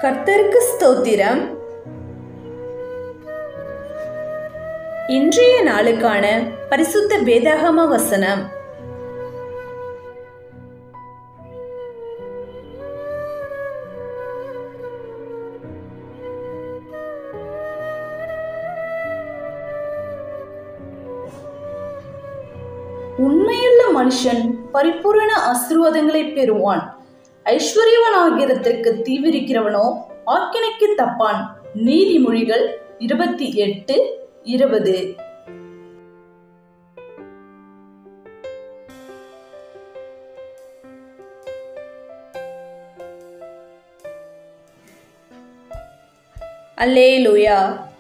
கர்த்தருக்கு ஸ்தோத்திரம் இன்றைய நாளுக்கான பரிசுத்த வேதாகம வசனம் உண்மையுள்ள மனுஷன் பரிபூரண ஆசீர்வாதங்களை பெறுவான் ஐஸ்வர்யவனாகிறதற்கு தீவிரிக்கிறவனோ ஆக்கினைக்கு தப்பான் நீதிமொழிகள் இருபத்தி எட்டு இருபது அல்லேலூயா